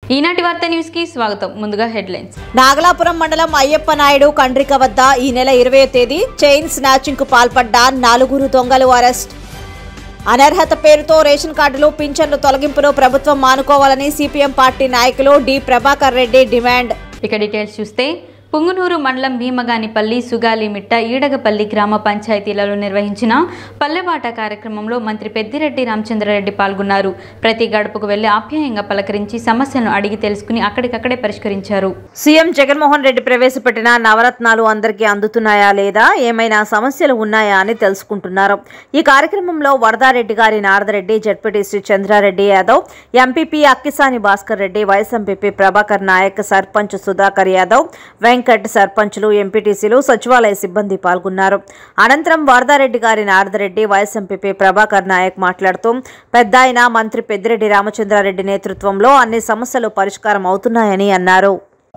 ఈనాటి వార్త న్యూస్ కి స్వాగతం ముందుగా హెడ్లైన్స్ నాగలాపురం మండలం అయ్యప్ప నాయుడు కండ్రిక వద్ద ఈ నెల ఇరవై తేదీ చైన్ స్నాచింగ్ కు పాల్పడ్డ నలుగురు దొంగలు అరెస్ట్ అనర్హత పేరుతో రేషన్ కార్డులు పింఛన్లు తొలగింపును ప్రభుత్వం మానుకోవాలని సిపిఎం పార్టీ నాయకులు డి ప్రభాకర్ రెడ్డి డిమాండ్ ఇక డీటెయిల్స్ చూస్తే పుంగునూరు మండలం భీమగానిపల్లి సుగాలిమిట్ట ఈడగపల్లి గ్రామ పంచాయతీలలో నిర్వహించిన పల్లెబాట కార్యక్రమంలో మంత్రి పెద్దిరెడ్డి రామచంద్రారెడ్డి పాల్గొన్నారు ప్రతి గడపకు వెళ్లి ఆప్యాయంగా పలకరించి సమస్యలను అడిగి తెలుసుకుని అక్కడికక్కడే పరిష్కరించారు సీఎం జగన్మోహన్ రెడ్డి ప్రవేశపెట్టిన నవరత్నాలు అందరికీ అందుతున్నాయా లేదా ఏమైనా సమస్యలు ఉన్నాయా అని తెలుసుకుంటున్నారు ఈ కార్యక్రమంలో వరదారెడ్డి గారి Naradareddy ZPTC Chandrareddy Yadav MPP Akkisani Bhaskar Reddy vice MPP Prabhakar Naik sarpanch Sudhakar Yadav Venkat సర్పంచ్లు ఎంపీటీసీలు సచివాలయ సిబ్బంది పాల్గొన్నారు అనంతరం వరదారెడ్డి గారి నారదరెడ్డి వైస్ ఎంపీపీ ప్రభాకర్ నాయక్ మాట్లాడుతూ పెద్ద మంత్రి పెద్దిరెడ్డి రామచంద్రారెడ్డి నేతృత్వంలో అన్ని సమస్యలు పరిష్కారం అవుతున్నాయని అన్నారు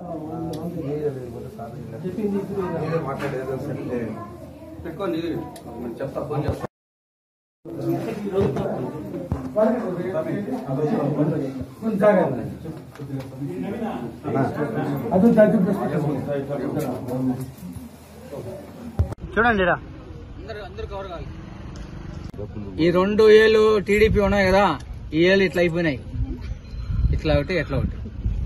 పెట్టుకోండి చెప్తా ఫోన్ చేస్తా చూడండి ఈడ. ఈ రెండు ఏళ్ళు టీడీపీ ఉన్నాయి కదా ఈ ఏళ్ళు ఇట్లా అయిపోయినాయి ఇట్లా ఒకటి ఎట్లా ఒకటి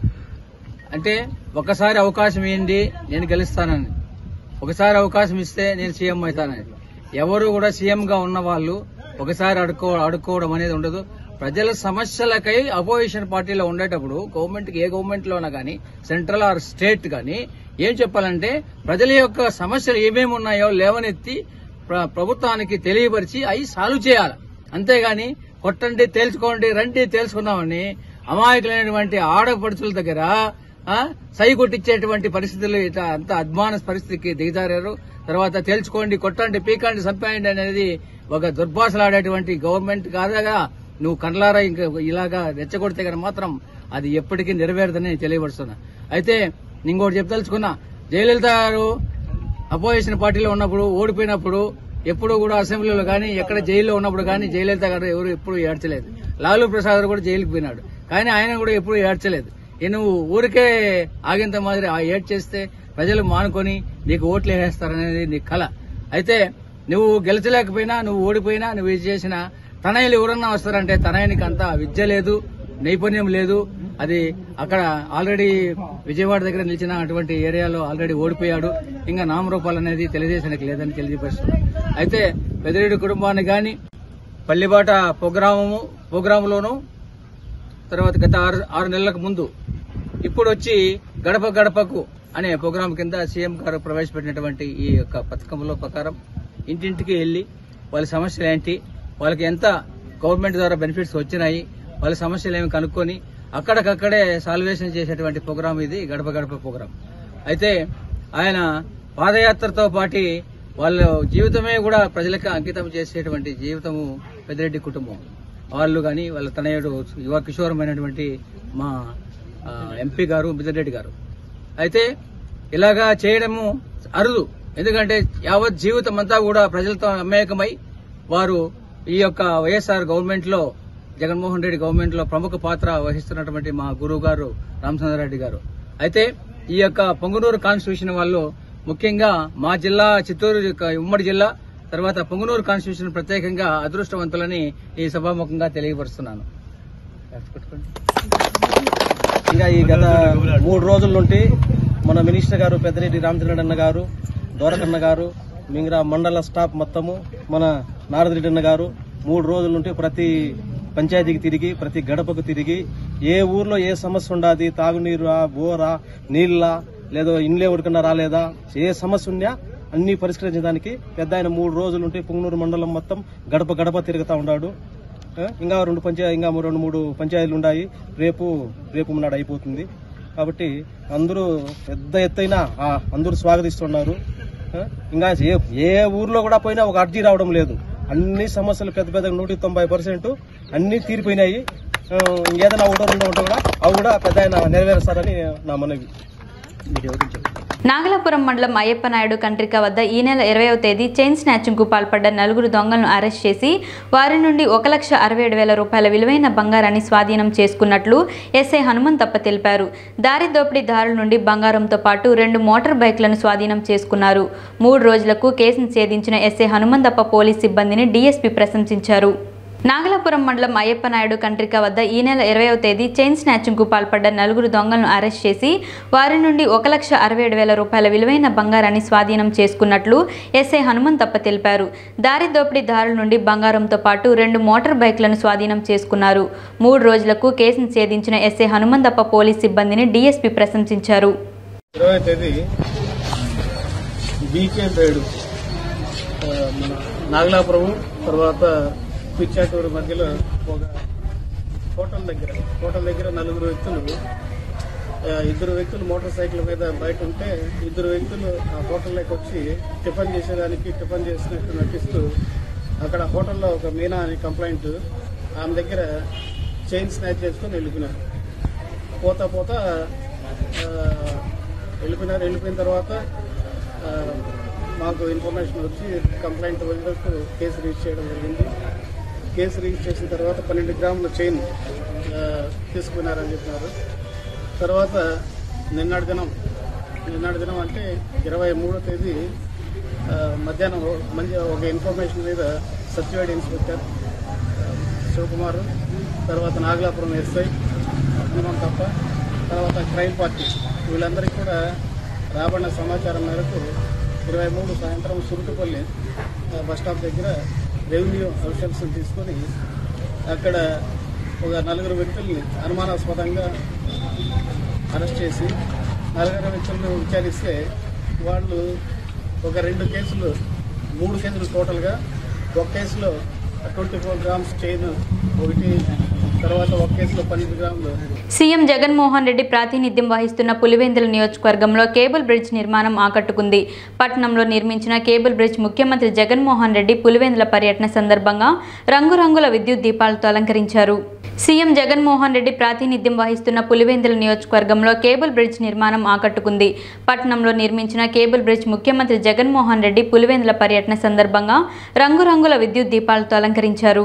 అంటే ఒకసారి అవకాశం ఏంటి నేను గెలుస్తానని ఒకసారి అవకాశం ఇస్తే నేను సీఎం అవుతానని ఎవరు కూడా సీఎం గా ఉన్న వాళ్ళు ఒకసారి అడుక్కో అడుక్కోవడం అనేది ఉండదు ప్రజల సమస్యలకై అపోజిషన్ పార్టీలో ఉండేటప్పుడు గవర్నమెంట్ ఏ గవర్నమెంట్ లోనా కానీ సెంట్రల్ ఆర్ స్టేట్ కానీ ఏం చెప్పాలంటే ప్రజల యొక్క సమస్యలు ఏమేమి ఉన్నాయో లేవనెత్తి ప్ర- ప్రభుత్వానికి తెలియపరిచి అవి సాల్వ్ చేయాలి అంతేగాని కొట్టండి తేల్చుకోండి రండి తేల్చుకున్నామని అమాయకులైనటువంటి ఆడపడుచుల దగ్గర ఆ, సై కొట్టించేటువంటి పరిస్థితులు ఇట్లా అంత అద్మాన పరిస్థితికి దిగజారారు తర్వాత తేల్చుకోండి కొట్టండి పీకండి చంపేయండి అనేది ఒక దుర్భాషలాడేటువంటి గవర్నమెంట్ కాదగా నువ్వు కండ్లారా ఇంకా ఇలాగా రెచ్చగొడితే కనుక మాత్రం అది ఎప్పటికీ నెరవేరదని తెలియపరుస్తున్నా అయితే ఇంకోటి చెప్పదలుచుకున్నా జయలలిత గారు అపోజిషన్ పార్టీలో ఉన్నప్పుడు ఓడిపోయినప్పుడు ఎప్పుడు కూడా అసెంబ్లీలో కానీ ఎక్కడ జైల్లో ఉన్నప్పుడు కానీ జయలలిత గారు ఎవరు ఎప్పుడు ఏడ్చలేదు లాలూ ప్రసాద్ గారు కూడా జైలుకి పోయినాడు కానీ ఆయన కూడా ఎప్పుడు ఏడ్చలేదు ఈ నువ్వు ఊరికే ఆగేంత మాదిరి ఆ ఏడ్ చేస్తే ప్రజలు మానుకొని నీకు ఓట్లు వేస్తారనేది నీ కళ అయితే నువ్వు గెలిచలేకపోయినా నువ్వు ఓడిపోయినా నువ్వు ఇది చేసినా తనయులు ఎవరన్నా వస్తారంటే తనయునికి అంత విద్య లేదు నైపుణ్యం లేదు అది అక్కడ ఆల్రెడీ విజయవాడ దగ్గర నిలిచిన అటువంటి ఏరియాలో ఆల్రెడీ ఓడిపోయాడు ఇంకా నామరూపాలు అనేది తెలుగుదేశానికి లేదని తెలియపరుస్తున్నాడు అయితే పెద్దిరెడ్డి కుటుంబాన్ని గాని పల్లిబాట ప్రోగ్రాము ప్రోగ్రాంలోను తర్వాత గత ఆరు ఆరు నెలలకు ముందు ఇప్పుడు వచ్చి గడప గడపకు అనే ప్రోగ్రాం కింద సీఎం గారు ప్రవేశపెట్టినటువంటి ఈ యొక్క పథకంలో ప్రకారం ఇంటింటికి వెళ్లి వాళ్ళ సమస్యలు ఏంటి వాళ్ళకి ఎంత గవర్నమెంట్ ద్వారా బెనిఫిట్స్ వచ్చినాయి వాళ్ళ సమస్యలు ఏమి కనుక్కొని అక్కడికక్కడే సాల్వేషన్ చేసేటువంటి ప్రోగ్రాం ఇది గడప గడప ప్రోగ్రాం అయితే ఆయన పాదయాత్రతో పాటి వాళ్ళ జీవితమే కూడా ప్రజలకు అంకితం చేసేటువంటి జీవితము పెద్దిరెడ్డి కుటుంబం వాళ్ళు కానీ వాళ్ళ తనయుడు యువ కిషోరమైనటువంటి మా ఆ, ఎంపీ గారు మిథున్ గారు అయితే ఇలాగా చేయడము అరుదు ఎందుకంటే యావత్ జీవితం అంతా కూడా ప్రజలతో అమేకమై వారు ఈ యొక్క వైఎస్ఆర్ గవర్నమెంట్ లో జగన్మోహన్ రెడ్డి గవర్నమెంట్ లో ప్రముఖ పాత్ర వహిస్తున్నటువంటి మా గురువు గారు రామచంద్రారెడ్డి గారు అయితే ఈ యొక్క పొంగునూరు కాన్స్టిట్యూషన్ వాళ్ళు ముఖ్యంగా మా జిల్లా చిత్తూరు యొక్క ఉమ్మడి జిల్లా తర్వాత పొంగునూరు కాన్స్టిట్యూషన్ ప్రత్యేకంగా అదృష్టవంతులని ఈ సభాముఖంగా తెలియపరుస్తున్నాను ఇంకా ఈ గత మూడు రోజుల నుండి మన మినిస్టర్ గారు పెద్దిరెడ్డి రామచంద్ర అన్న గారు దోరకన్న గారు మింగ్రా మండల స్టాఫ్ మొత్తము మన నారదరెడ్డి అన్న గారు మూడు రోజుల నుండి ప్రతి పంచాయతీకి తిరిగి ప్రతి గడపకు తిరిగి ఏ ఊర్లో ఏ సమస్య ఉండాది తాగునీరు బోరా నీళ్ళ లేదో ఇండ్లే ఉడకన్నా రాలేదా ఏ సమస్య ఉన్నా అన్ని పరిష్కరించడానికి పెద్ద ఆయన మూడు రోజుల నుండి పుంగనూరు మండలం మొత్తం గడప గడప తిరుగుతా ఉన్నాడు ఆ, ఇంకా రెండు పంచాయతీ ఇంకా రెండు మూడు పంచాయతీలు ఉన్నాయి రేపు రేపు నాడు అయిపోతుంది కాబట్టి అందరూ పెద్ద ఎత్తైన ఆ, అందరూ స్వాగతిస్తున్నారు ఆ, ఇంకా ఏ ఏ ఊర్లో కూడా పోయినా ఒక అర్జీ రావడం లేదు అన్ని సమస్యలు పెద్ద పెద్ద నూటి తొంభై పర్సెంట్ అన్ని తీరిపోయినాయి ఆ, ఏదైనా ఒకటో రెండో ఉంటే కూడా అవి కూడా పెద్ద ఆయన నెరవేరుస్తారని నా మనవి నాగలాపురం మండలం అయ్యప్పనాయుడు కంట్రిక వద్ద ఈ నెల ఇరవైవ తేదీ చైన్ స్నాచింగ్కు పాల్పడ్డ నలుగురు దొంగలను అరెస్ట్ చేసి వారి నుండి ఒక లక్ష అరవై ఏడు వేల రూపాయల విలువైన బంగారాన్ని స్వాధీనం చేసుకున్నట్లు ఎస్ఐ హనుమంతప్ప తెలిపారు దారి దోపిడీదారుల నుండి బంగారంతో పాటు రెండు మోటార్ బైక్లను స్వాధీనం చేసుకున్నారు మూడు రోజులకు కేసును ఛేదించిన ఎస్ఐ హనుమంతప్ప పోలీస్ సిబ్బందిని డీఎస్పీ ప్రశంసించారు నాగలాపురం మండలం అయ్యప్పనాయుడు కంట్రిక వద్ద ఈ నెల ఇరవైవ తేదీ చైన్ స్నాచింగ్కు పాల్పడ్డ నలుగురు దొంగలను అరెస్ట్ చేసి వారి నుండి ఒక లక్ష అరవై ఏడు వేల రూపాయల విలువైన బంగారాన్ని స్వాధీనం చేసుకున్నట్లు ఎస్ఐ హనుమంతప్ప తెలిపారు దారి దోపిడీదారుల నుండి బంగారంతో పాటు రెండు మోటార్ బైక్లను స్వాధీనం చేసుకున్నారు మూడు రోజులకు కేసును ఛేదించిన ఎస్ఐ హనుమంతప్ప పోలీస్ సిబ్బందిని డీఎస్పీ ప్రశంసించారు ఇరవై తేదీ బీకే పేడు ఆ, మన నాగలాపురం తర్వాత పిచ్చాటూరు మధ్యలో ఒక హోటల్ దగ్గర హోటల్ దగ్గర నలుగురు వ్యక్తులు ఆ, ఇద్దరు వ్యక్తులు మోటార్ సైకిల్ మీద బయట ఉంటే ఇద్దరు వ్యక్తులు ఆ హోటల్లోకి వచ్చి టిఫిన్ చేసేదానికి టిఫిన్ చేసినట్టు నటిస్తూ అక్కడ హోటల్లో ఒక మీనా అని కంప్లైంట్ ఆమె దగ్గర చైన్ స్నాచ్ చేసుకొని వెళ్ళిపోయినారు పోతా పోతా ఆ, వెళ్ళిపోయినారు వెళ్ళిపోయిన తర్వాత ఆ, మాకు ఇన్ఫర్మేషన్ వచ్చి కంప్లైంట్ వరకు కేసు రిజిస్టర్ చేయడం జరిగింది కేసు రిజిస్టర్ చేసిన తర్వాత పన్నెండు గ్రాముల చైన్ ఆ, తీసుకున్నారని చెప్పినారు తర్వాత నిన్నటి దినం నిన్నటి దినం అంటే ఇరవై మూడో తేదీ ఆ, మధ్యాహ్నం ఓ- మంచి ఒక ఇన్ఫర్మేషన్ మీద సత్యవేడి ఇన్స్పెక్టర్ ఆ, శివకుమార్ తర్వాత నాగలాపురం ఎస్ఐ హనుమంతప్ప తర్వాత క్రైమ్ పార్టీ వీళ్ళందరికీ కూడా రాబడిన సమాచారం మేరకు ఇరవై మూడు సాయంత్రం సురుటుపల్లి ఆ, బస్ స్టాప్ దగ్గర రెవెన్యూ అఫీషియల్స్ తీసుకొని అక్కడ ఒక నలుగురు వ్యక్తుల్ని అనుమానాస్పదంగా అరెస్ట్ చేసి నలుగురు వ్యక్తులను విచారిస్తే వాళ్ళు ఒక రెండు కేసులు మూడు కేసులు టోటల్గా ఒక కేసులో ట్వంటీ ఫోర్ గ్రామ్స్ చైన్ ఒకటి తర్వాత ఒక కేసులో పన్నెండు గ్రాములు సీఎం జగన్మోహన్ రెడ్డి ప్రాతినిధ్యం వహిస్తున్న పులివెందుల నియోజకవర్గంలో కేబుల్ బ్రిడ్జ్ నిర్మాణం ఆకట్టుకుంది పట్టణంలో నిర్మించిన కేబుల్ బ్రిడ్జ్ ముఖ్యమంత్రి జగన్మోహన్ రెడ్డి పులివెందుల పర్యటన సందర్భంగా రంగురంగుల విద్యుత్ దీపాలతో అలంకరించారు సీఎం జగన్మోహన్ రెడ్డి ప్రాతినిధ్యం వహిస్తున్న పులివెందుల నియోజకవర్గంలో కేబుల్ బ్రిడ్జ్ నిర్మాణం ఆకట్టుకుంది పట్టణంలో నిర్మించిన కేబుల్ బ్రిడ్జ్ ముఖ్యమంత్రి జగన్మోహన్ రెడ్డి పులివెందుల పర్యటన సందర్భంగా రంగురంగుల విద్యుత్ దీపాలతో అలంకరించారు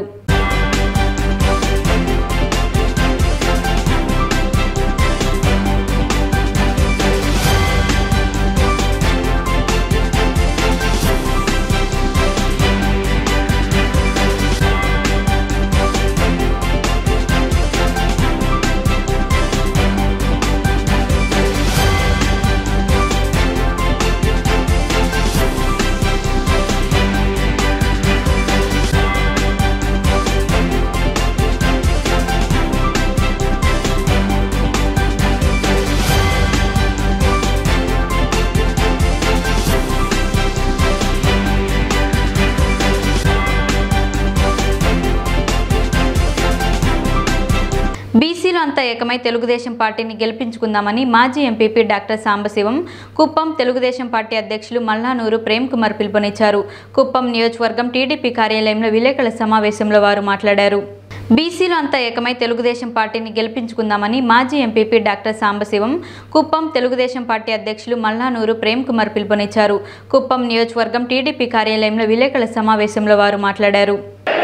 బీసీలు అంతా ఏకమై తెలుగుదేశం పార్టీని గెలిపించుకుందామని మాజీ MPP doctor Sambasivam Kuppam Telugu Desam party అధ్యక్షులు మల్లానూరు ప్రేమ్ కుమార్ పిలుపునిచ్చారు కుప్పం నియోజకవర్గం టీడీపీ కార్యాలయంలో విలేకరుల సమావేశంలో వారు మాట్లాడారు బీసీలు అంతా ఏకమై తెలుగుదేశం పార్టీని గెలిపించుకుందామని మాజీ MPP doctor Sambasivam Kuppam Telugu Desam party అధ్యక్షులు మల్లానూరు ప్రేమ్ కుమార్ పిలుపునిచ్చారు కుప్పం నియోజకవర్గం టీడీపీ కార్యాలయంలో విలేకరుల సమావేశంలో వారు మాట్లాడారు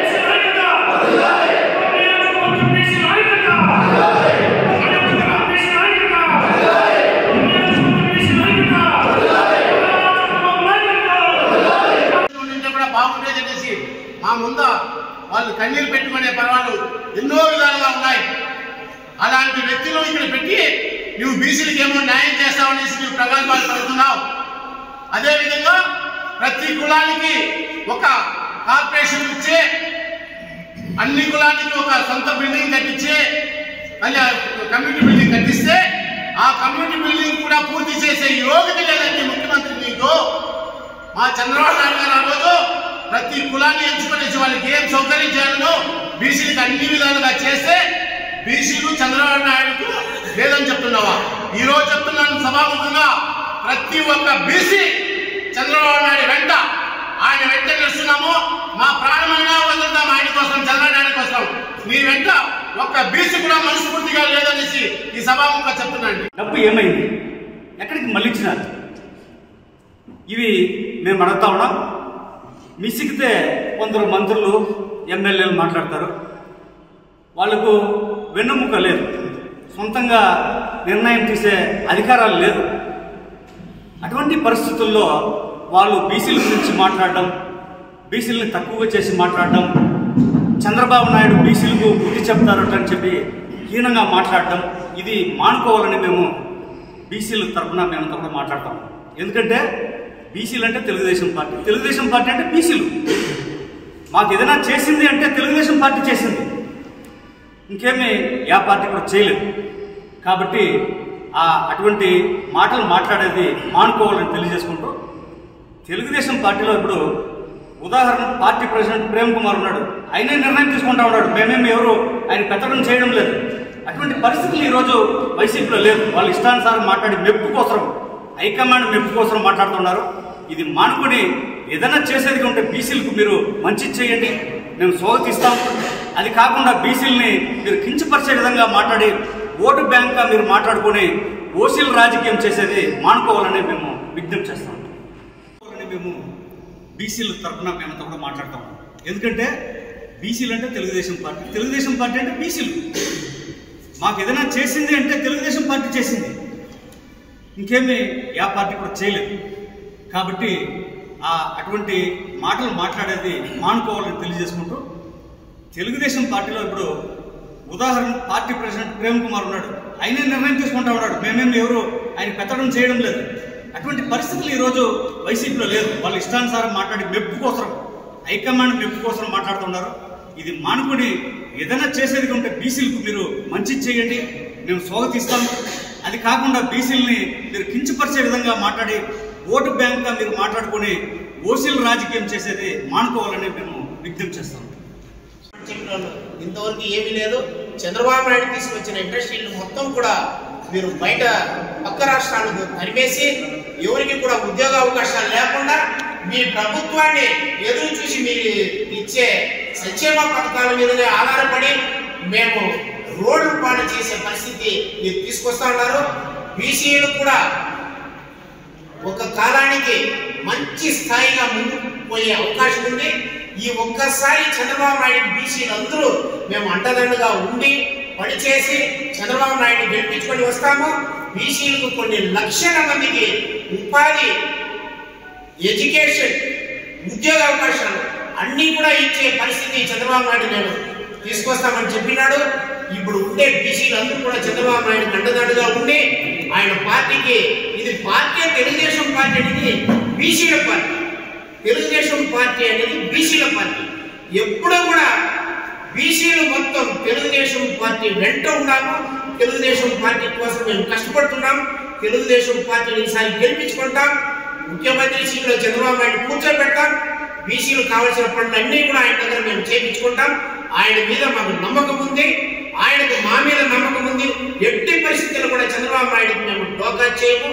ఉంటే కూడా బాగుండేది అనేసి మా ముంద వాళ్ళు కన్నీరు పెట్టుకునే పర్వాలు ఎన్నో విధాలుగా ఉన్నాయి అలాంటి వ్యక్తులు ఇక్కడ పెట్టి నువ్వు బీసీలకు ఏమో న్యాయం చేస్తావనేసి నువ్వు ప్రగల్భాలు పడుతున్నావు అదేవిధంగా ప్రతి కులానికి ఒక కార్పొరేషన్ ఇచ్చే అన్ని కులానికి ఒక సొంత బిల్డింగ్ కట్టించి మళ్ళీ ఆ కమ్యూనిటీ బిల్డింగ్ కట్టిస్తే ఆ కమ్యూనిటీ బిల్డింగ్ కూడా పూర్తి చేసే యోగ్యత లేదండి ముఖ్యమంత్రి నీకు మా చంద్రబాబు నాయుడు గారు ఆ రోజు ప్రతి కులాన్ని ఎంచుకునేసి వాళ్ళకి ఏం సౌకర్యం చేయాలనో బీసీలకు అన్ని విధాలుగా చేస్తే బీసీలు చంద్రబాబు నాయుడుకు లేదని చెప్తున్నావా ఈ రోజు చెప్తున్నాను సభాముఖంగా ప్రతి ఒక్క బీసీ చంద్రబాబు నాయుడు వెంట ఆయన వెంట నిలుస్తున్నాము మా ప్రాణమైనా వదులుతాం ఆయన కోసం చంద్రబాబు నాయుడు కోసం మీ వెంట ఒక్క బీసీ కూడా మనస్ఫూర్తిగా లేదనేసి ఈ సభాముఖంగా చెప్తున్నాను డబ్బు ఏమైంది ఎక్కడికి మళ్ళించినారు ఇవి మేము అడుగుతా ఉన్నాం మిసిగితే కొందరు మంత్రులు ఎమ్మెల్యేలు మాట్లాడతారు వాళ్లకు వెన్నుముక లేదు సొంతంగా నిర్ణయం తీసే అధికారాలు లేదు అటువంటి పరిస్థితుల్లో వాళ్ళు బీసీల గురించి మాట్లాడడం బీసీలని తక్కువగా చేసి మాట్లాడడం చంద్రబాబు నాయుడు బీసీలకు బుద్ధి చెప్తారట అని చెప్పి హీనంగా మాట్లాడడం ఇది మానుకోవాలని మేము బీసీల తరఫున మేమంతా కూడా మాట్లాడతాం ఎందుకంటే బీసీలు అంటే తెలుగుదేశం పార్టీ తెలుగుదేశం పార్టీ అంటే బీసీలు మాకు ఏదైనా చేసింది అంటే తెలుగుదేశం పార్టీ చేసింది ఇంకేమీ యా పార్టీ కూడా చేయలేదు కాబట్టి ఆ అటువంటి మాటలు మాట్లాడేది మానుకోవాలని తెలియజేసుకుంటూ తెలుగుదేశం పార్టీలో ఇప్పుడు ఉదాహరణ పార్టీ ప్రెసిడెంట్ ప్రేమ్ కుమార్ ఉన్నాడు ఆయనే నిర్ణయం తీసుకుంటా ఉన్నాడు మేమేమి ఎవరు ఆయన పెత్తడం చేయడం లేదు అటువంటి పరిస్థితులు ఈరోజు వైసీపీలో లేదు వాళ్ళు ఇష్టానుసారం మాట్లాడి మెప్పు కోసం హైకమాండ్ మెప్పు కోసం మాట్లాడుతున్నారు ఇది మానుకొని ఏదైనా చేసేది ఉంటే బీసీలకు మీరు మంచి చేయండి మేము స్వాగతిస్తాం అది కాకుండా బీసీలని మీరు కించపరిచే విధంగా మాట్లాడి ఓటు బ్యాంక్గా మీరు మాట్లాడుకొని ఓసీల రాజకీయం చేసేది మానుకోవాలని మేము విజ్ఞప్తి చేస్తాం అని మేము బీసీల తరఫున మేమంతా కూడా మాట్లాడతాం ఎందుకంటే బీసీలు అంటే తెలుగుదేశం పార్టీ తెలుగుదేశం పార్టీ అంటే బీసీలు మాకు ఏదైనా చేసింది అంటే తెలుగుదేశం పార్టీ చేసింది ఇంకేమీ యా పార్టీ కూడా చేయలేదు కాబట్టి ఆ అటువంటి మాటలు మాట్లాడేది మానుకోవాలని తెలియజేసుకుంటూ తెలుగుదేశం పార్టీలో ఇప్పుడు ఉదాహరణ పార్టీ ప్రెసిడెంట్ ప్రేమ్ కుమార్ ఉన్నాడు ఆయనే నిర్ణయం తీసుకుంటా ఉన్నాడు మేమేమి ఎవరు ఆయన పెత్తడం చేయడం లేదు అటువంటి పరిస్థితులు ఈరోజు వైసీపీలో లేదు వాళ్ళు ఇష్టానుసారం మాట్లాడి మెప్పు కోసం హైకమాండ్ మెప్పు కోసం మాట్లాడుతున్నారు ఇది మానుకొని ఏదైనా చేసేది ఉంటే బీసీలకు మీరు మంచి చేయండి మేము స్వాగతిస్తాం అది కాకుండా బీసీలని మీరు కించపరిచే విధంగా మాట్లాడి ఓటు బ్యాంక్గా మీరు మాట్లాడుకొని ఓసీల రాజకీయం చేసేది మానుకోవాలని మేము విజ్ఞప్తి చేస్తాం చెప్పిన వాళ్ళు ఇంతవరకు ఏమీ లేదు చంద్రబాబు నాయుడు తీసుకొచ్చిన ఇండస్ట్రీలు మొత్తం కూడా మీరు బయట పక్క రాష్ట్రాలకు తరిమేసి ఎవరికి కూడా ఉద్యోగ అవకాశాలు లేకుండా మీ ప్రభుత్వాన్ని ఎదురు చూసి మీరు ఇచ్చే సంక్షేమ పథకాల మీదనే ఆధారపడి మేము రోడ్లు పాడు చేసే పరిస్థితి మీరు తీసుకొస్తా ఉన్నారు బీసీలు కూడా ఒక కాలానికి మంచి స్థాయిగా ముందుకు పోయే అవకాశం ఉంది ఈ ఒక్కసారి చంద్రబాబు నాయుడు బీసీలు అందరూ మేము అండదండగా ఉండి పనిచేసి చంద్రబాబు నాయుడు గెలిపించుకొని వస్తాము బీసీలకు కొన్ని లక్షల మందికి ఉపాధి ఎడ్యుకేషన్ ఉద్యోగ అవకాశాలు అన్నీ కూడా ఇచ్చే పరిస్థితి చంద్రబాబు నాయుడు నేను తీసుకొస్తామని చెప్పినాడు ఇప్పుడు ఉండే బీసీలు అందరూ కూడా చంద్రబాబు నాయుడు అండదండగా ఉండి ఆయన పార్టీకి ఇది పార్టీ తెలుగుదేశం పార్టీ అనేది బీసీల పార్టీ తెలుగుదేశం పార్టీ అనేది బీసీల పార్టీ ఎప్పుడూ కూడా బీసీలు మొత్తం తెలుగుదేశం పార్టీ వెంట ఉన్నాము తెలుగుదేశం పార్టీ కోసం మేము కష్టపడుతున్నాం తెలుగుదేశం పార్టీని ఈసారి గెలిపించుకుంటాం ముఖ్యమంత్రి సీట్లో చంద్రబాబు నాయుడు కూర్చోబెడతాం బీసీలు కావాల్సిన పనులన్నీ కూడా ఆయన దగ్గర మేము చేయించుకుంటాం ఆయన మీద మాకు నమ్మకం ఉంది ఆయనకు మా మీద నమ్మకం ఉంది ఎట్టి పరిస్థితుల్లో కూడా చంద్రబాబు నాయుడుకి మేము డోకా చేయము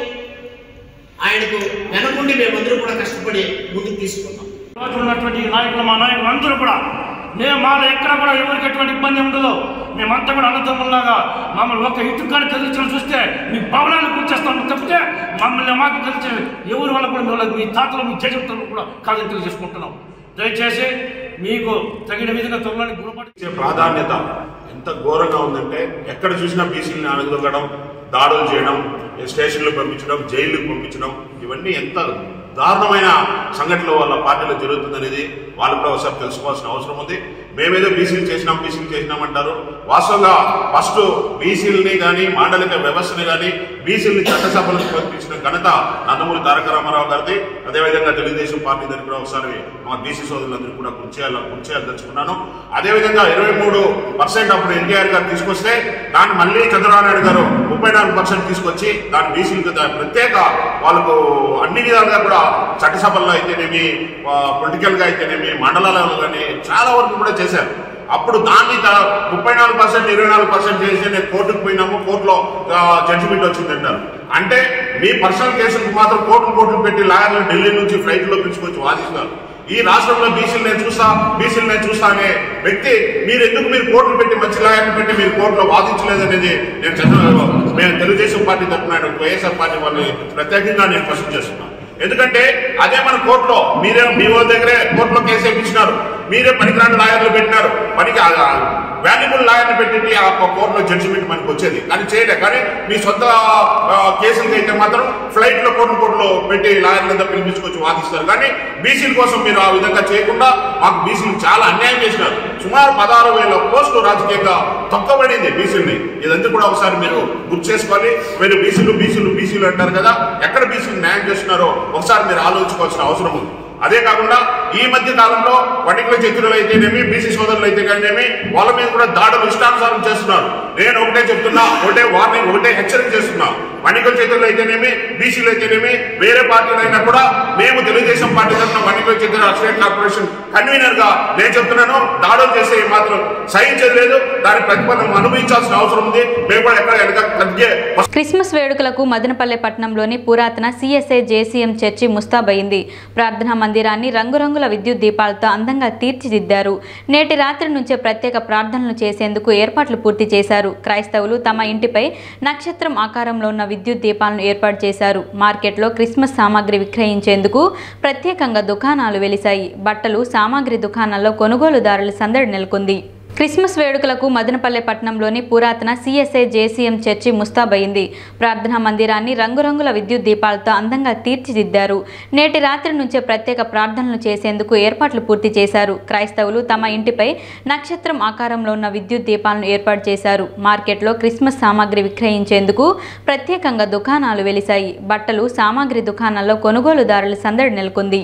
ఆయనకు వెనకుండి మేమందరూ కూడా కష్టపడి ముందుకు తీసుకుంటాం రోజు ఉన్నటువంటి నాయకులు మా నాయకులు అందరూ కూడా మేము మాలో ఎక్కడ కూడా ఎవరికి ఎటువంటి ఇబ్బంది ఉండదు మేమంతా కూడా అన్నదమ్ముల్లాగా మమ్మల్ని ఒక ఇటుకాని తెలిసిన చూస్తే మీ భవనాన్ని కూర్చేస్తాం తప్పితే మమ్మల్ని మాకు తెలిసి ఎవరి వల్ల కూడా మిమ్మల్ని మీ తాతలు మీ జగత్తులు కూడా కాదని తెలియజేసుకుంటున్నాం దయచేసి మీకు తగిన విధంగా త్వరలో గుణపడి ఇచ్చే ప్రాధాన్యత ఎంత ఘోరంగా ఉందంటే ఎక్కడ చూసినా బీసీలను అనగదొక్కడం దాడులు చేయడం స్టేషన్లు పంపించడం జైలుకు పంపించడం ఇవన్నీ ఎంత దారుణమైన సంఘటనలు వాళ్ళ పార్టీలో జరుగుతుందనేది వాళ్ళు కూడా ఒకసారి తెలుసుకోవాల్సిన అవసరం ఉంది మేమేదో బీసీలు చేసినాం బీసీలు చేసినామంటారు వాస్తవంగా ఫస్ట్ బీసీలని కానీ మాండలిక వ్యవస్థని కానీ బీసీలని చట్టసభలకు పంపించిన ఘనత నందమూరి తారక రామారావు గారిది అదేవిధంగా తెలుగుదేశం పార్టీ దగ్గర కూడా ఒకసారి మా బీసీ సోదరులందరూ కూడా కూర్చేయాలి కూర్చేయాలదలుచుకున్నాను అదేవిధంగా ఇరవై మూడు పర్సెంట్ అప్పుడు ఎన్టీఆర్ గారు తీసుకొస్తే దాన్ని మళ్ళీ చంద్రబాబు నాయుడు గారు ముప్పై నాలుగు పర్సెంట్ తీసుకొచ్చి దాని బీసీలకు దా- ప్రత్యేక వాళ్ళకు అన్ని విధాలుగా కూడా చట్టసభల్లో అయితేనేమి పొలిటికల్ గా అయితేనేమి మండలాలలో కానీ చాలా వరకు కూడా చేశారు అప్పుడు దాన్ని త- ముప్పై నాలుగు పర్సెంట్ ఇరవై నాలుగు పర్సెంట్ చేసి నేను కోర్టుకు పోయినాము కోర్టులో జడ్జిమెంట్ వచ్చిందంటారు అంటే మీ పర్సనల్ కేసులకు మాత్రం కోర్టులు కోర్టులు పెట్టి లాయర్లు ఢిల్లీ నుంచి ఫ్లైట్ లో పిలుచుకొచ్చి వాదిస్తున్నారు ఈ రాష్ట్రంలో బీసీలు నేను చూస్తా బీసీలు నేను చూస్తా అనే వ్యక్తి మీరు ఎందుకు మీరు కోర్టులు పెట్టి మంచి లాయర్లు పెట్టి మీరు కోర్టులో వాదించలేదనేది నేను చంద్ర మేము తెలుగుదేశం పార్టీ తరఫున వైఎస్ఆర్ పార్టీ వాళ్ళని ప్రత్యేకంగా నేను క్వశ్చన్ చేస్తున్నాను ఎందుకంటే అదే మన కోర్టులో మీరే మీ వాళ్ళ దగ్గరే కోర్టులో కేసు వేయించినారు మీరే పనికిరాని లాయర్లు పెట్టినారు పనికి వాల్యుబుల్ లాయర్ని పెట్టి ఆ కోర్టులో జడ్జిమెంట్ మనకి వచ్చేది కానీ చేయలే కానీ మీ సొంత ఆ, కేసులకి అయితే మాత్రం ఫ్లైట్ లో కోర్టు కోర్టులో పెట్టి లాయర్లంతా పిలిపించుకొచ్చి వాదిస్తారు కానీ బీసీల కోసం మీరు ఆ విధంగా చేయకుండా మాకు బీసీలు చాలా అన్యాయం చేసినారు సుమారు పదహారు వేల పోస్టులు రాజకీయంగా తొక్కబడింది బీసీలని ఇదంతా కూడా ఒకసారి మీరు గుర్తు చేసుకోవాలి మీరు బీసీలు బీసీలు బీసీలు అంటారు కదా ఎక్కడ బీసీలు న్యాయం చేస్తున్నారో ఒకసారి మీరు ఆలోచించుకోవాల్సిన అవసరం ఉంది అదే కాకుండా ఈ మధ్య కాలంలో పర్టికులర్ చతురులు అయితేనేమి బీసీ సోదరులు అయితే కానినేమి వాళ్ళ మీద కూడా దాడులు ఇష్టానుసారం చేస్తున్నారు నేను ఒకటే చెప్తున్నా ఒకటే వార్నింగ్ ఒకటే హెచ్చరిక చేస్తున్నా వణికల చేతులు అయితేనేమి బీసీలు అయితేనేమి వేరే పార్టీలు అయినా కూడా మేము తెలుగుదేశం పార్టీ తరఫున వణికల చేతుల స్టేట్ కార్పొరేషన్ కన్వీనర్ గా నేను చెప్తున్నాను దాడులు చేసే మాత్రం సహించేది లేదు దాని ప్రతిఫలం అనుభవించాల్సిన అవసరం ఉంది మేము కూడా ఎక్కడ వెనక తగ్గే క్రిస్మస్ వేడుకలకు మదనపల్లె పట్టణంలోని పురాతన సిఎస్ఐ జేసీఎం చర్చి ముస్తాబయింది ప్రార్థనా మందిరాన్ని రంగురంగుల విద్యుత్ దీపాలతో అందంగా తీర్చిదిద్దారు నేటి రాత్రి నుంచే ప్రత్యేక ప్రార్థనలు చేసేందుకు ఏర్పాట్లు పూర్తి చేశారు క్రైస్తవులు తమ ఇంటిపై నక్షత్రం ఆకారంలో ఉన్న విద్యుత్ దీపాలను ఏర్పాటు చేశారు మార్కెట్లో క్రిస్మస్ సామాగ్రి విక్రయించేందుకు ప్రత్యేకంగా దుకాణాలు వెలిశాయి బట్టలు సామాగ్రి దుకాణాల్లో కొనుగోలుదారుల సందడి నెలకొంది క్రిస్మస్ వేడుకలకు మదనపల్లె పట్టణంలోని పురాతన సిఎస్ఐ జేసీఎం చర్చి ముస్తాబయింది ప్రార్థనా మందిరాన్ని రంగురంగుల విద్యుత్ దీపాలతో అందంగా తీర్చిదిద్దారు నేటి రాత్రి నుంచే ప్రత్యేక ప్రార్థనలు చేసేందుకు ఏర్పాట్లు పూర్తి చేశారు క్రైస్తవులు తమ ఇంటిపై నక్షత్రం ఆకారంలో ఉన్న విద్యుత్ దీపాలను ఏర్పాటు చేశారు మార్కెట్లో క్రిస్మస్ సామాగ్రి విక్రయించేందుకు ప్రత్యేకంగా దుకాణాలు వెలిశాయి బట్టలు సామాగ్రి దుకాణాల్లో కొనుగోలుదారుల సందడి నెలకొంది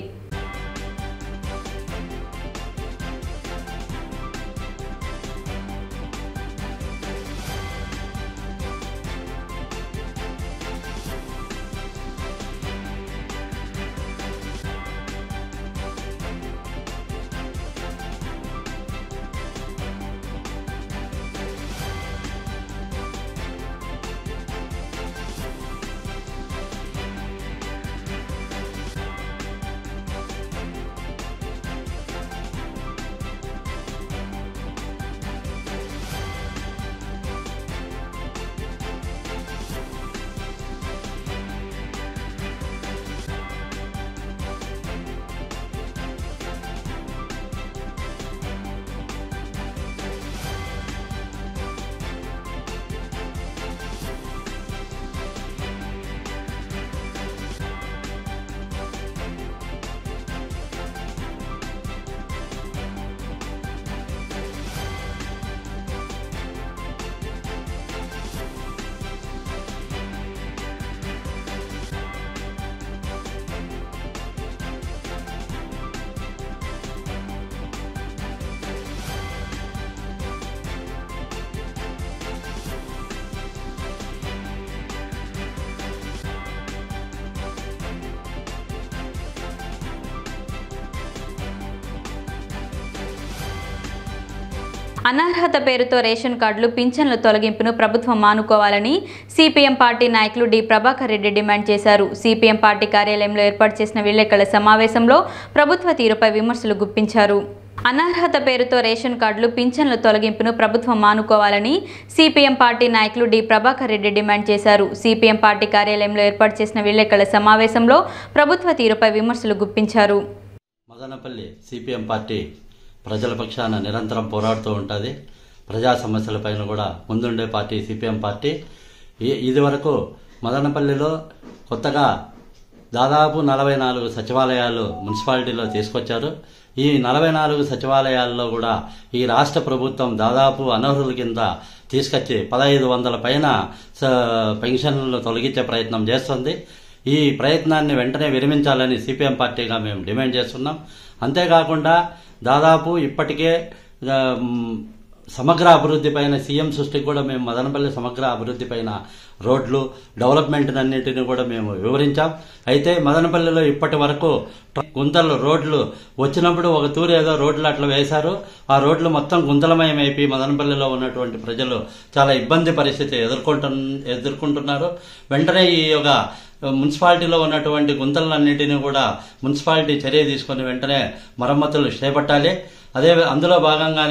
అనర్హత పేరుతో రేషన్ కార్డులు పింఛన్ల తొలగింపును ప్రభుత్వం మానుకోవాలని సిపిఎం పార్టీ నాయకులు డి ప్రభాకర్ రెడ్డి డిమాండ్ చేశారు సిపిఎం పార్టీ కార్యాలయంలో ఏర్పాటు చేసిన విలేకరుల సమావేశంలో ప్రభుత్వ తీరుపై విమర్శలు గుప్పించారు అనర్హత పేరుతో రేషన్ కార్డులు పింఛన్ల తొలగింపును ప్రభుత్వం మానుకోవాలని సిపిఎం పార్టీ నాయకులు డి ప్రభాకర్ రెడ్డి డిమాండ్ చేశారు సిపిఎం పార్టీ కార్యాలయంలో ఏర్పాటు చేసిన విలేకరుల సమావేశంలో ప్రభుత్వ తీరుపై విమర్శలు గుప్పించారు మదనపల్లి సిపిఎం పార్టీ ప్రజల పక్షాన నిరంతరం పోరాడుతూ ఉంటుంది ప్రజా సమస్యలపైన కూడా ముందుండే పార్టీ సిపిఎం పార్టీ ఈ- ఇది వరకు మదనపల్లిలో కొత్తగా దాదాపు నలభై నాలుగు సచివాలయాలు మున్సిపాలిటీలో తీసుకొచ్చారు ఈ నలభై నాలుగు సచివాలయాల్లో కూడా ఈ రాష్ట్ర ప్రభుత్వం దాదాపు అనర్హుల కింద తీసుకొచ్చి పదహైదు వందల పైన స- పెన్షన్లను తొలగించే ప్రయత్నం చేస్తుంది ఈ ప్రయత్నాన్ని వెంటనే విరమించాలని సిపిఎం పార్టీగా మేము డిమాండ్ చేస్తున్నాం అంతేకాకుండా దాదాపు ఇప్పటికే ఆ, మ్, సమగ్ర అభివృద్ధి పైన సీఎం సృష్టికి కూడా మేము మదనపల్లి సమగ్ర అభివృద్ధి పైన రోడ్లు డెవలప్మెంట్ అన్నింటిని కూడా మేము వివరించాం అయితే మదనపల్లిలో ఇప్పటి వరకు గుంతలు రోడ్లు వచ్చినప్పుడు ఒక తూరు ఏదో రోడ్లు అట్లా వేశారు ఆ రోడ్లు మొత్తం గుంతలమయం అయిపోయి మదనపల్లిలో ఉన్నటువంటి ప్రజలు చాలా ఇబ్బంది పరిస్థితి ఎదుర్కొంటు ఎదుర్కొంటున్నారు వెంటనే ఈ యొక్క మున్సిపాలిటీలో ఉన్నటువంటి గుంతలన్నింటినీ కూడా మున్సిపాలిటీ చర్య తీసుకొని వెంటనే మరమ్మతులు చేపట్టాలి అదే అందులో భాగంగానే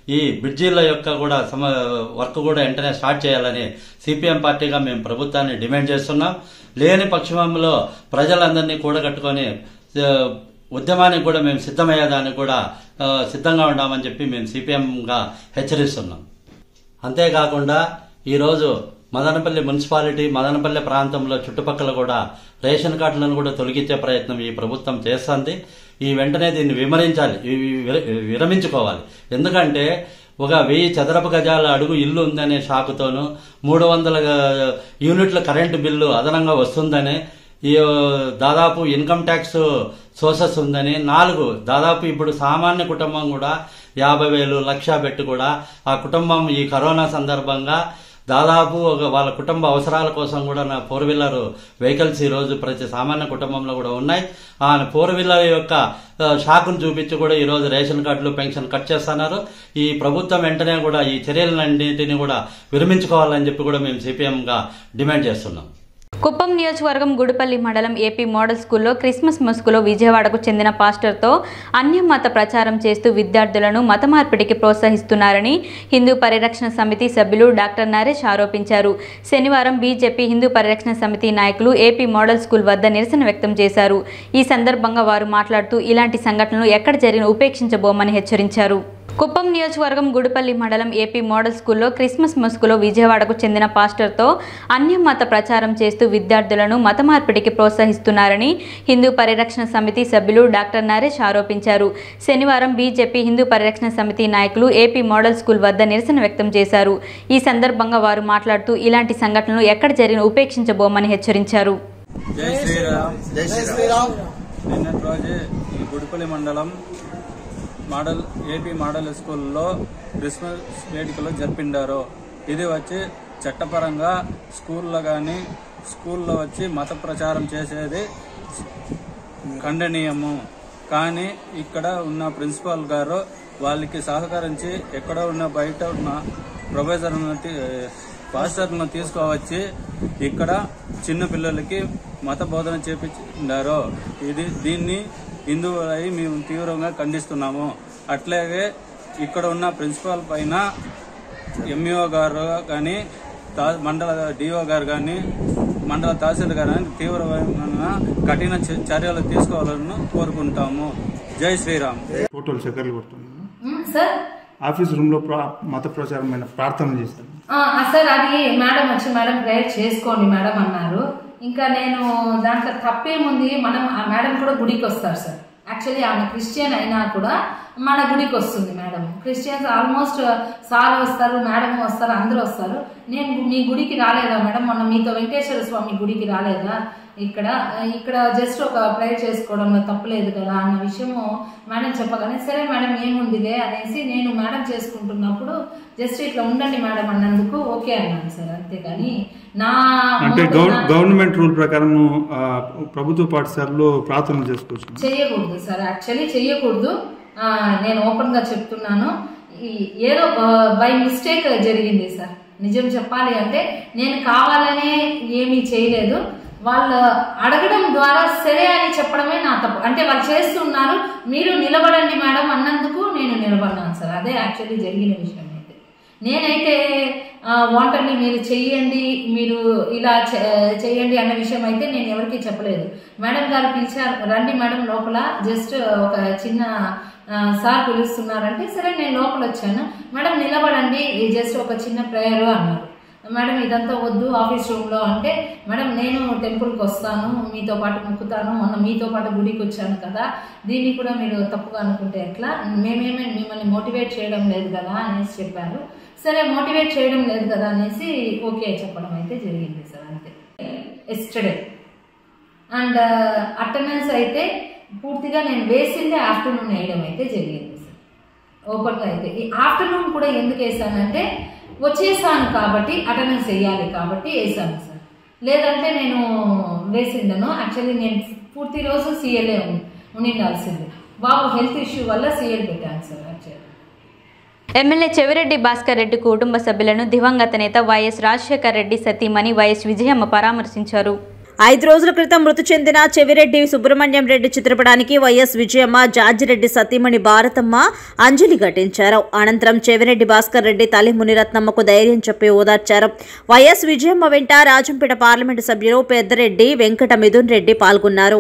ఈ బ్రిడ్జీల యొక్క కూడా సమ వర్క్ కూడా వెంటనే స్టార్ట్ చేయాలని సిపిఎం పార్టీగా మేము ప్రభుత్వాన్ని డిమాండ్ చేస్తున్నాం లేని పక్షంలో ప్రజలందరినీ కూడగట్టుకొని ఆ, ఉద్యమానికి కూడా మేము సిద్ధమయ్యేదానికి కూడా ఆ, సిద్ధంగా ఉన్నామని చెప్పి మేము సిపిఎంగా హెచ్చరిస్తున్నాం అంతేకాకుండా ఈరోజు మదనపల్లి మున్సిపాలిటీ మదనపల్లి ప్రాంతంలో చుట్టుపక్కల కూడా రేషన్ కార్డులను కూడా తొలగించే ప్రయత్నం ఈ ప్రభుత్వం చేస్తుంది ఈ వెంటనే దీన్ని విమరించాలి ఇవి విర- విరమించుకోవాలి ఎందుకంటే ఒక వెయ్యి చదరపు గజాల అడుగు ఇల్లు ఉందనే షాకుతోనూ మూడు వందల గ- యూనిట్ల కరెంటు బిల్లు అదనంగా వస్తుందని ఈ దాదాపు ఇన్కమ్ ట్యాక్స్ సోర్సెస్ ఉందని నాలుగు దాదాపు ఇప్పుడు సామాన్య కుటుంబం కూడా యాభై వేలు లక్ష పెట్టి కూడా ఆ కుటుంబం ఈ కరోనా సందర్భంగా దాదాపు ఒక వాళ్ళ కుటుంబ అవసరాల కోసం కూడా నా ఫోర్ వీలర్ వెహికల్స్ ఈ రోజు ప్రతి సామాన్య కుటుంబంలో కూడా ఉన్నాయి ఆ ఫోర్ వీలర్ యొక్క ఆ, షాకును చూపించి కూడా ఈ రోజు రేషన్ కార్డులు పెన్షన్ కట్ చేస్తున్నారు ఈ ప్రభుత్వం వెంటనే కూడా ఈ చర్యలన్నింటినీ కూడా విరమించుకోవాలని చెప్పి కూడా మేము సిపిఎం గా డిమాండ్ చేస్తున్నాం కుప్పం నియోజకవర్గం గుడిపల్లి మండలం ఏపీ మోడల్ స్కూల్లో క్రిస్మస్ ముసుగులో విజయవాడకు చెందిన పాస్టర్తో అన్యమత ప్రచారం చేస్తూ విద్యార్థులను మత మార్పిడికి ప్రోత్సహిస్తున్నారని హిందూ పరిరక్షణ సమితి సభ్యులు డాక్టర్ నరేష్ ఆరోపించారు శనివారం బీజేపీ హిందూ పరిరక్షణ సమితి నాయకులు ఏపీ మోడల్ స్కూల్ వద్ద నిరసన వ్యక్తం చేశారు ఈ సందర్భంగా వారు మాట్లాడుతూ ఇలాంటి సంఘటనలు ఎక్కడ జరిగిన ఉపేక్షించబోమని హెచ్చరించారు కుప్పం నియోజకవర్గం గుడిపల్లి మండలం ఏపీ మోడల్ స్కూల్లో క్రిస్మస్ ముసుగులో విజయవాడకు చెందిన పాస్టర్తో అన్యమత ప్రచారం చేస్తూ విద్యార్థులను మత మార్పిడికి ప్రోత్సహిస్తున్నారని హిందూ పరిరక్షణ సమితి సభ్యులు డాక్టర్ నరేష్ ఆరోపించారు శనివారం బీజేపీ హిందూ పరిరక్షణ సమితి నాయకులు ఏపీ మోడల్ స్కూల్ వద్ద నిరసన వ్యక్తం చేశారు ఈ సందర్భంగా వారు మాట్లాడుతూ ఇలాంటి సంఘటనలు ఎక్కడ జరిగిన ఉపేక్షించబోమని హెచ్చరించారు జై శ్రీరామ్ జై శ్రీరామ్ నిన్నటి రోజు ఈ గుడిపల్లి మండలం మోడల్ ఏపీ మోడల్ స్కూల్లో క్రిస్మస్ వేడుకలు జరిపిండారు ఇది వచ్చి చట్టపరంగా స్కూల్లో కానీ స్కూల్లో వచ్చి మత ప్రచారం చేసేది ఖండనీయము కానీ ఇక్కడ ఉన్న ప్రిన్సిపాల్ గారు వాళ్ళకి సహకరించి ఎక్కడ ఉన్న బయట ఉన్న ప్రొఫెసర్లను తీ- పాస్టర్లను తీసుకువచ్చి ఇక్కడ చిన్న పిల్లలకి మత బోధన చేపించారు ఇది దీన్ని హిందువులై మేము తీవ్రంగా ఖండిస్తున్నాము అట్లాగే ఇక్కడ ఉన్న ప్రిన్సిపాల్ పైన ఎంఈఓ గారు కానీ తా- మండల డిఓ గారు కానీ మండల తహసీల్దార్ గారు కానీ తీవ్రమైన కఠిన చ- చర్యలు తీసుకోవాలని కోరుకుంటాము జై శ్రీరామ్ ఫోటోలు చక్కర్లు కొడుతున్నాను సార్ ఆఫీస్ రూమ్ లో ప్రా- మత ప్రచారమైన ప్రార్థన చేశాను ఆ, ఆ, సార్ అది మేడం వచ్చి మేడం ప్రేయర్ చేసుకోండి మేడం అన్నారు ఇంకా నేను దాంట్లో తప్పేముంది మనం ఆ మేడం కూడా గుడికి వస్తారు సార్ యాక్చువల్లీ ఆమె క్రిస్టియన్ అయినా కూడా మన గుడికి వస్తుంది మేడం క్రిస్టియన్స్ ఆల్మోస్ట్ సార్ వస్తారు మేడం వస్తారు అందరూ వస్తారు నేను మీ గుడికి రాలేదా మేడం మొన్న మీతో వెంకటేశ్వర స్వామి గుడికి రాలేదా ఇక్కడ ఇక్కడ జస్ట్ ఒక ప్రేయర్ చేసుకోవడంలో తప్పలేదు కదా అన్న విషయము మేడం చెప్పగానే సరే మేడం ఏముందిలే అనేసి నేను మేడం చేసుకుంటున్నప్పుడు జస్ట్ ఇట్లా ఉండండి మేడం అన్నందుకు ఓకే అన్నాను సార్ అంతేగాని నా అంటే మోటివ్ గవ- నా- గవర్నమెంట్ రూల్ ప్రకారం ఆ, ప్రభుత్వ పాఠశాలలో ప్రార్థన చేసుకోవచ్చు చేయకూడదు సార్ యాక్చువల్లీ చేయకూడదు ఆ, నేను ఓపెన్ గా చెప్తున్నాను ఈ ఏదో బై మిస్టేక్ జరిగింది సార్ నిజం చెప్పాలి అంటే నేను కావాలనే ఏమీ చేయలేదు వాళ్ళు అడగడం ద్వారా సరే అని చెప్పడమే నా తప్పు అంటే వాళ్ళు చేస్తున్నారు మీరు నిలబడండి మేడం అన్నందుకు నేను నిలబడినాను సార్ అదే యాక్చువల్లీ జరిగిన విషయం అయితే నేనైతే వాంటర్ని మీరు చెయ్యండి మీరు ఇలా చే- చేయండి అన్న విషయం అయితే నేను ఎవరికీ చెప్పలేదు మేడం గారు పిలిచారు రండి మేడం లోపల జస్ట్ ఒక చిన్న ఆ, సార్ పిలుస్తున్నారంటే సరే నేను లోపల వచ్చాను మేడం నిలబడండి జస్ట్ ఒక చిన్న ప్రేయర్ అన్నారు మేడం ఇదంతా వద్దు ఆఫీస్ రూమ్లో అంటే మేడం నేను టెంపుల్కి వస్తాను మీతో పాటు మొక్కుతాను మొన్న మీతో పాటు గుడికి వచ్చాను కదా దీన్ని కూడా మీరు తప్పుగా అనుకుంటే ఎట్లా మేమేమే మిమ్మల్ని మోటివేట్ చేయడం లేదు కదా అనేసి చెప్పారు సరే మోటివేట్ చేయడం లేదు కదా అనేసి ఓకే చెప్పడం అయితే జరిగింది సార్ అంతే ఎస్టర్డే అండ్ అటెండెన్స్ అయితే పూర్తిగా నేను వేసిందే ఆఫ్టర్నూన్ వేయడం అయితే జరిగింది సార్ ఓపెన్గా అయితే ఈ ఆఫ్టర్నూన్ కూడా ఎందుకు వేసానంటే వచ్చేసాను కాబట్టి అటెండెన్స్ వేయాలి కాబట్టి వేసాను సార్ లేదంటే నేను వేసిండను యాక్చువల్లీ నేను పూర్తి రోజు సీఎల్ఏ ఉండిండాల్సింది బాబు హెల్త్ ఇష్యూ వల్ల సీఎల్ పెట్టాను sir actually MLA Chevireddy Bhaskar Reddy కుటుంబ సభ్యులను దివంగత నేత వైఎస్ రాజశేఖర్ రెడ్డి సతీమణి వైఎస్ విజయమ్మ పరామర్శించారు ఐదు రోజుల క్రితం మృతి చెందిన చెవిరెడ్డి సుబ్రహ్మణ్యం రెడ్డి చిత్రపటానికి వైఎస్ విజయమ్మ జార్జిరెడ్డి సతీమణి భారతమ్మ అంజలి ఘటించారు అనంతరం చెవిరెడ్డి భాస్కర్ రెడ్డి తల్లి మునిరత్నమ్మకు ధైర్యం చెప్పి ఓదార్చారు వైఎస్ విజయమ్మ వెంట రాజంపేట పార్లమెంటు సభ్యులు పెద్దరెడ్డి వెంకట మిథున్ రెడ్డి పాల్గొన్నారు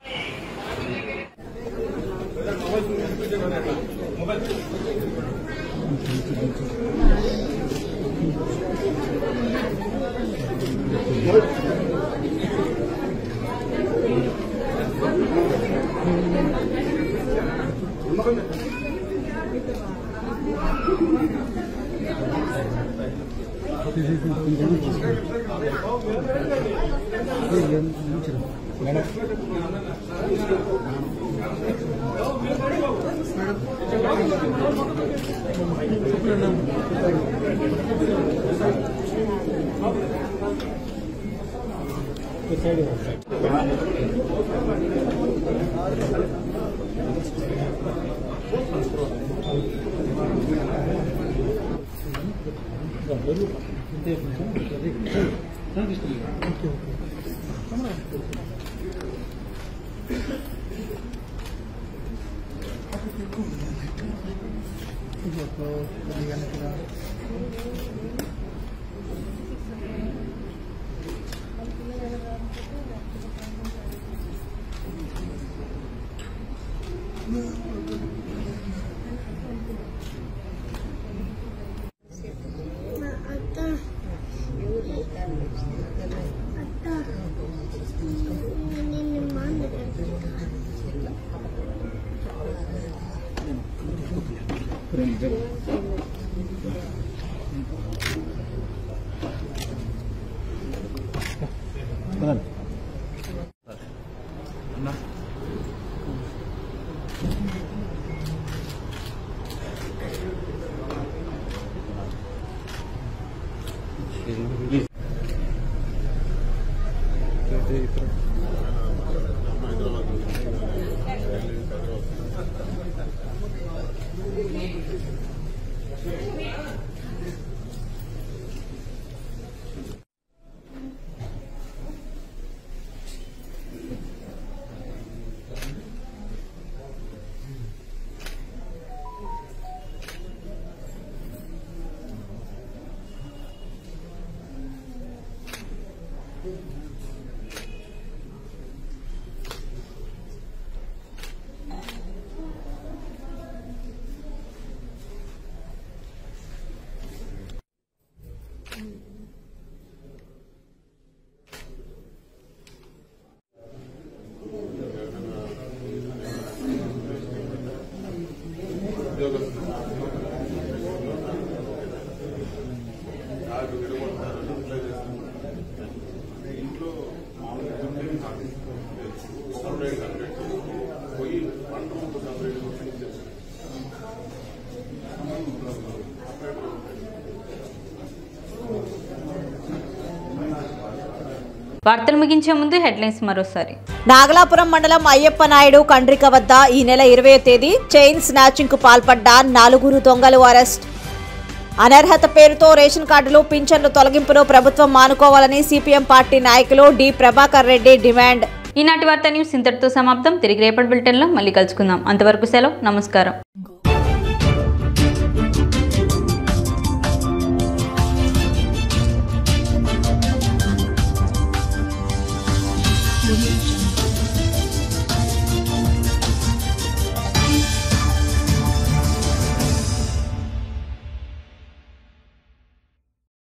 వార్తలు ముగించే ముందు హెడ్లైన్స్ మరోసారి నాగలాపురం మండలం అయ్యప్ప నాయుడు కండ్రిక వద్ద ఈ నెల ఇరవై తేదీ చైన్ స్నాచింగ్ కు పాల్పడ్డ నలుగురు దొంగలు అరెస్ట్ అనర్హత పేరుతో రేషన్ కార్డులు పింఛన్లు తొలగింపును ప్రభుత్వం మానుకోవాలని సిపిఎం పార్టీ నాయకులు డి ప్రభాకర్ రెడ్డి డిమాండ్ ఈనాటి వార్త న్యూస్ ఇంతటితో సమాప్తం తిరిగి రేపటి బులెటిన్లో మళ్ళీ కలుసుకుందాం అంతవరకు సెలవు నమస్కారం